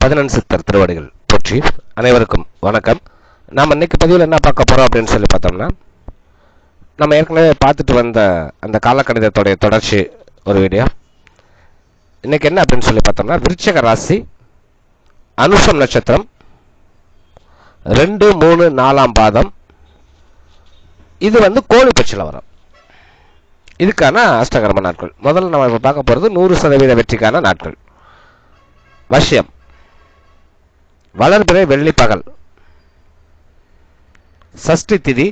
பதினெண் சித்தர் திருவடிகள் போற்றி அனைவருக்கும் வணக்கம் நாம் இன்னைக்கு பதிவில் என்ன பார்க்க போகிறோம் அப்படின்னு சொல்லி பார்த்தோம்னா நம்ம ஏற்கனவே பார்த்துட்டு வந்த அந்த காலக்கணிதத்துடைய தொடர்ச்சி ஒரு வீடியோ இன்னைக்கு என்ன அப்படின்னு சொல்லி பார்த்தோம்னா விருச்சக ராசி அனுஷம் நட்சத்திரம் ரெண்டு மூணு நாலாம் பாதம் இது வந்து கோழிப்பச்சில் வரும் இதுக்கான அஷ்டகர்ம நாட்கள் முதல்ல நம்ம இப்போ பார்க்க போகிறது நூறு சதவீத வெற்றிக்கான நாட்கள் வஷ்யம் வளர்பிறை வெள்ளி பகல் சஷ்டி திதி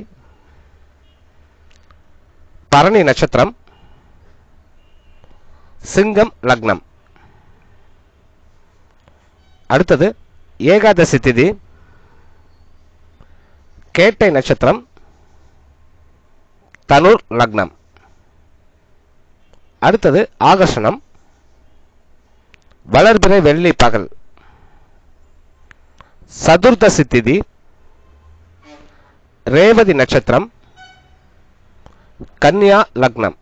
பரணி நட்சத்திரம் சிங்கம் லக்னம் அடுத்தது ஏகாதசி திதி கேட்டை நட்சத்திரம் தனுர் லக்னம் அடுத்தது ஆகர்ஷணம் வளர்பிறை வெள்ளி பகல் சதுர்தசி திதி ரேவதி நட்சத்திரம் கன்னியா லக்னம்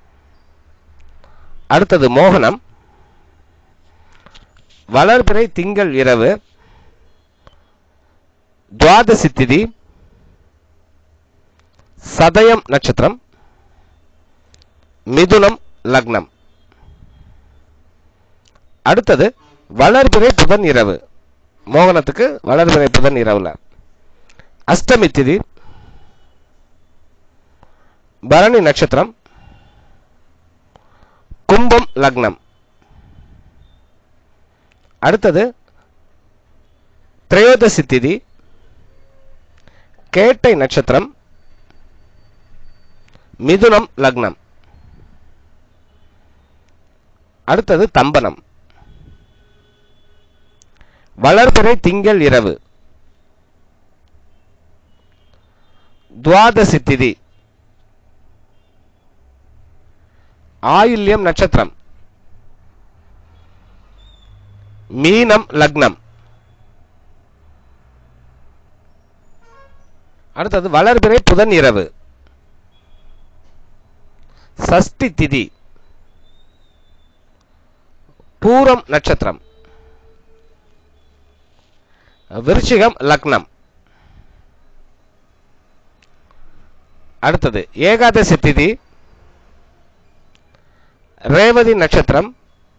அடுத்தது மோகனம் வளர்பிறை திங்கள் இரவு துவாதசி திதி சதயம் நட்சத்திரம் மிதுனம் லக்னம் அடுத்தது வளர்பிறை புதன் இரவு மோகனத்துக்கு வளர்பிறை புதன் இரவுல அஷ்டமி திதி பரணி நட்சத்திரம் கும்பம் லக்னம் அடுத்தது திரையோதசி திதி கேட்டை நட்சத்திரம் மிதுனம் லக்னம் அடுத்தது தம்பனம் வளர்பிறை திங்கள் இரவு துவாதசி திதி ஆயில்யம் நட்சத்திரம் மீனம் லக்னம் அடுத்தது வளர்பிறை புதன் இரவு சஷ்டி திதி பூரம் நட்சத்திரம் விருச்சிகம் லக்னம் அடுத்தது ஏகாதசி திதி ரேவதி நட்சத்திரம்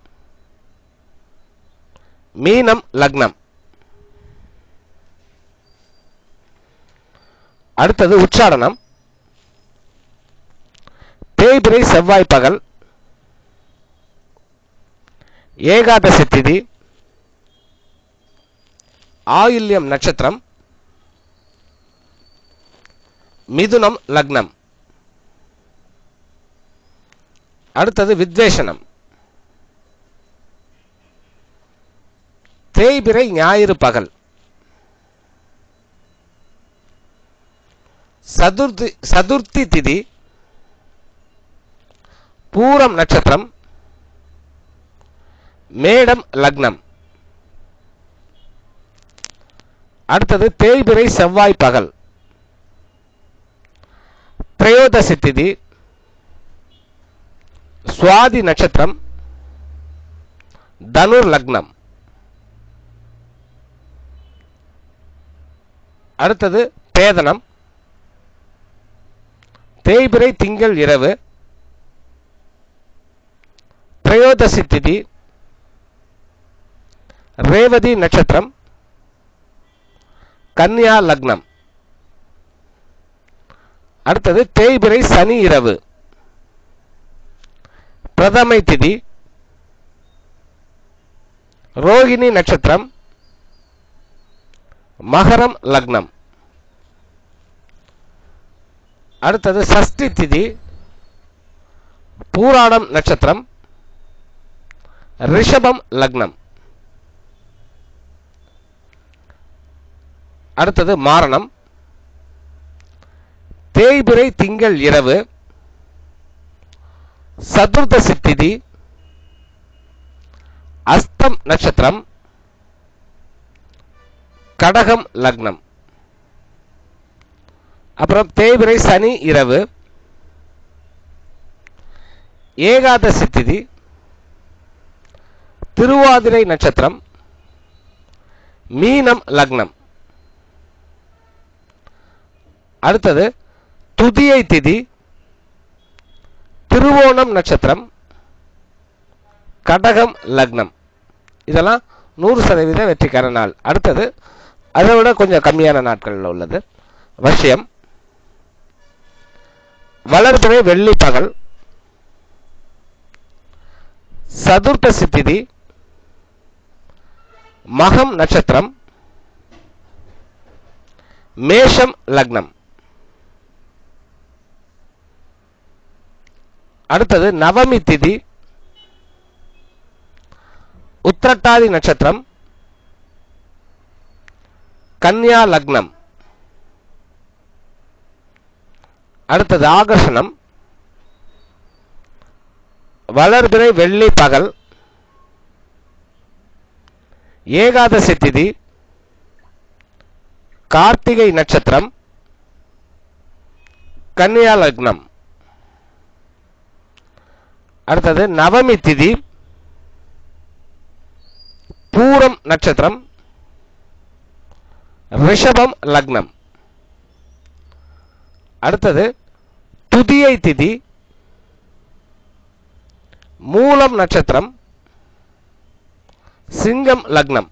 மீனம் லக்னம் அடுத்தது உச்சாடனம் தேய்பிரை செவ்வாய் பகல் ஏகாதசி திதி ஆயில்யம் நட்சத்திரம் மிதுனம் லக்னம் அடுத்தது வித்வேஷனம் தேய்பிரை ஞாயிறு பகல் சதுர்த்தி சதுர்த்தி திதி பூரம் நட்சத்திரம் மேடம் லக்னம் அடுத்தது தேய்பிரை செவ்வாய் பகல் திரையோதசி திதி சுவாதி நட்சத்திரம் தனுர் லக்னம் அடுத்தது பேதனம் தேய்பிரை திங்கள் இரவு திரையோதசி திதி ரேவதி நட்சத்திரம் கன்னியா லக்னம் அடுத்தது தேய்பிரை சனி இரவு பிரதமை திதி ரோகிணி நட்சத்திரம் மகரம் லக்னம் அடுத்தது சஷ்டி திதி பூராடம் நட்சத்திரம் ரிஷபம் லக்னம் அடுத்தது மாரணம் தேய்பிரை திங்கள் இரவு சதுர்தசி திதி அஸ்தம் நட்சத்திரம் கடகம் லக்னம் அப்புறம் தேய்பிரை சனி இரவு ஏகாதசி திதி திருவாதிரை நட்சத்திரம் மீனம் லக்னம் அடுத்தது துதியை திதி திருவோணம் நட்சத்திரம் கடகம் லக்னம் இதெல்லாம் நூறு சதவீத வெற்றிக்கான நாள் அடுத்தது அதை விட கொஞ்சம் கம்மியான நாட்களில் உள்ளது வசியம் வளர்பிறை வெள்ளி பகல் சதுர்த்தசி திதி மகம் நட்சத்திரம் மேஷம் லக்னம் அடுத்தது நவமி திதி உத்திரட்டாதி நட்சத்திரம் கன்னியா லக்னம் அடுத்தது ஆகர்ஷணம் வளர்பிறை வெள்ளி பகல் ஏகாதசி திதி கார்த்திகை நட்சத்திரம் கன்னியா லக்னம் அடுத்தது நவமி திதி பூரம் நட்சத்திரம் ரிஷபம் லக்னம் அடுத்தது துதியை திதி மூலம் நட்சத்திரம் சிங்கம் லக்னம்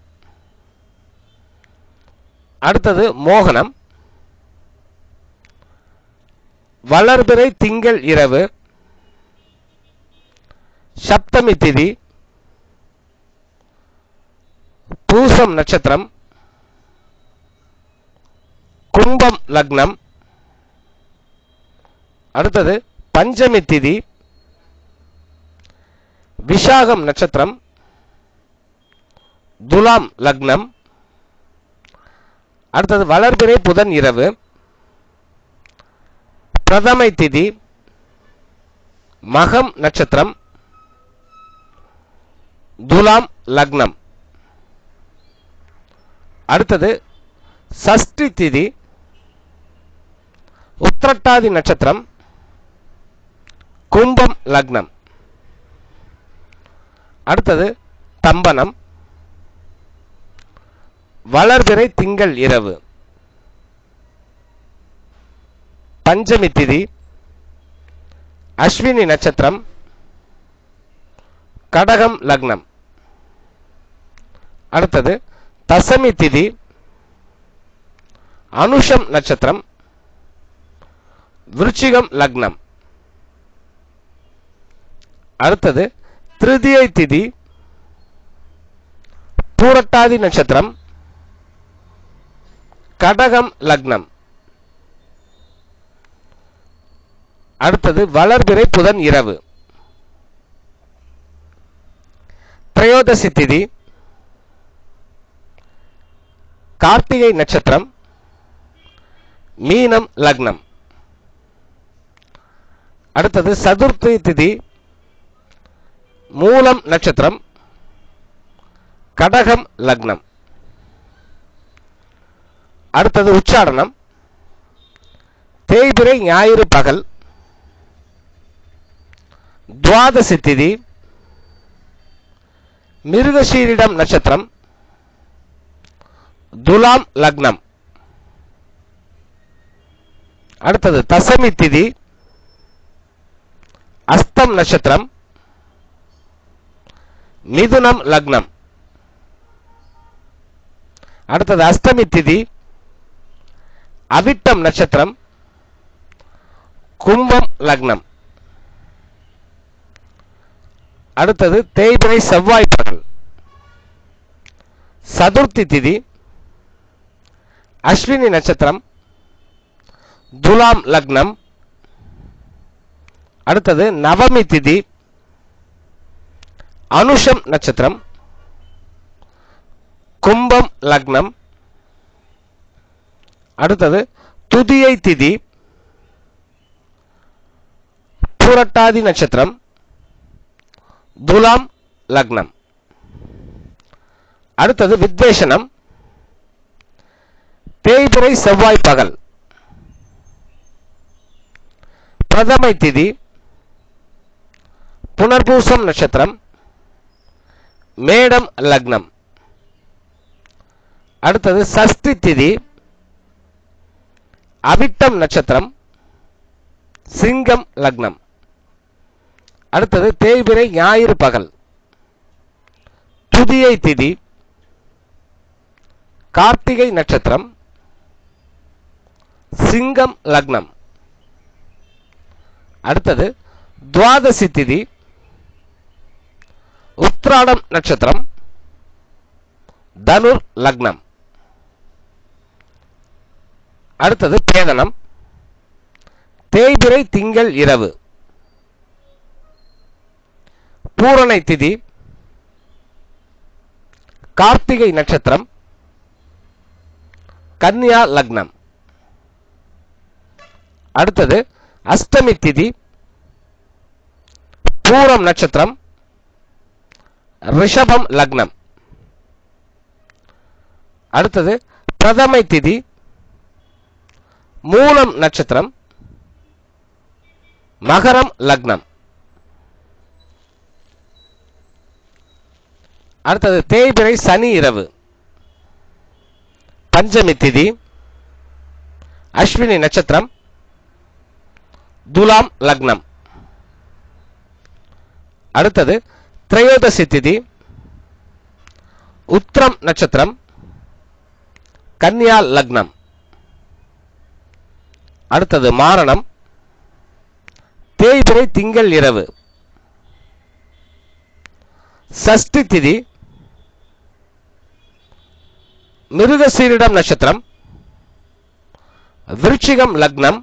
அடுத்தது மோகனம் வளர்பிறை திங்கள் இரவு சப்தமி திதி பூசம் நட்சத்திரம் கும்பம் லக்னம் அடுத்தது பஞ்சமி திதி விஷாகம் நட்சத்திரம் துலாம் லக்னம் அடுத்தது வளர்பிறை புதன் இரவு பிரதமை திதி மகம் நட்சத்திரம் துலாம் லக்னம் அடுத்தது சஷ்டி திதி உத்திரட்டாதி நட்சத்திரம் கும்பம் லக்னம் அடுத்தது தம்பனம் வளர்பிறை திங்கள் இரவு பஞ்சமி திதி அஸ்வினி நட்சத்திரம் கடகம் லக்னம் அடுத்தது தசமி திதி அனுஷம் நட்சத்திரம் விருச்சிகம் லக்னம் அடுத்தது திருதியை திதி பூரட்டாதி நட்சத்திரம் கடகம் லக்னம் அடுத்தது வளர்பிறை புதன் இரவு திரையோதசி திதி கார்த்திகை நட்சத்திரம் மீனம் லக்னம் அடுத்தது சதுர்த்தி திதி மூலம் நட்சத்திரம் கடகம் லக்னம் அடுத்தது உச்சாடனம் தேய்பிரை ஞாயிறு பகல் துவாதசி திதி மிருகசீரிடம் நட்சத்திரம் துலாம் லக்னம் அடுத்தது தசமி திதி அஸ்தம் நட்சத்திரம் மிதுனம் லக்னம் அடுத்தது அஸ்தமி திதி அவிட்டம் நட்சத்திரம் கும்பம் லக்னம் அடுத்தது தேய்பிரை செவ்வாய் பகல் சதுர்த்தி திதி அஸ்வினி நட்சத்திரம் துலாம் லக்னம் அடுத்தது நவமி திதி அனுஷம் நட்சத்திரம் கும்பம் லக்னம் அடுத்தது துதியை திதி பூரட்டாதி நட்சத்திரம் துலாம் லக்னம் அடுத்தது வித்வேஷனம் தேய்பிறை செவ்வாய் பகல் பிரதமை திதி புனர்பூசம் நட்சத்திரம் மேடம் லக்னம் அடுத்தது சஷ்டி திதி அவிட்டம் நட்சத்திரம் சிங்கம் லக்னம் அடுத்தது தேய்பிரை ஞாயிறு பகல் துதியை திதி கார்த்திகை நட்சத்திரம் சிங்கம் லக்னம் அடுத்தது துவாதசி திதி உத்ராடம் நட்சத்திரம் தனுர் லக்னம் அடுத்தது பேதனம் தேய்பிரை திங்கள் இரவு பூரணை திதி கார்த்திகை நட்சத்திரம் கன்னியா லக்னம் அடுத்தது அஷ்டமி திதி பூரம் நட்சத்திரம் ரிஷபம் லக்னம் அடுத்தது பிரதமை திதி மூலம் நட்சத்திரம் மகரம் லக்னம் அடுத்தது தேய்பிரை சனி இரவு பஞ்சமி திதி அஸ்வினி நட்சத்திரம் துலாம் லக்னம் அடுத்தது திரையோதசி திதி உத்திரம் நட்சத்திரம் கன்னியா லக்னம் அடுத்தது மாரணம் தேய்பிரை திங்கள் இரவு சஷ்டி திதி மிருகசீரிடம் நட்சத்திரம் விருச்சிகம் லக்னம்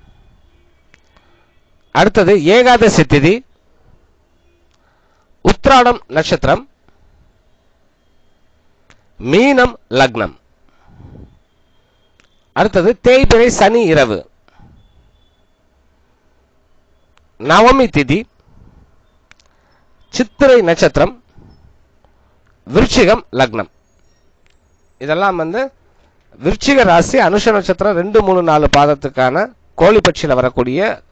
அடுத்தது ஏகாதசி திதி உத்ராடம் நட்சத்திரம் மீனம் லக்னம் அடுத்தது தேய்பிரை சனி இரவு நவமி திதி சித்திரை நட்சத்திரம் விருச்சிகம் லக்னம் இதெல்லாம் வந்து விருச்சிக ராசி அனுஷ நட்சத்திரம் ரெண்டு மூணு நாலு பாதத்துக்கான கோழிப்பட்சியில் வரக்கூடிய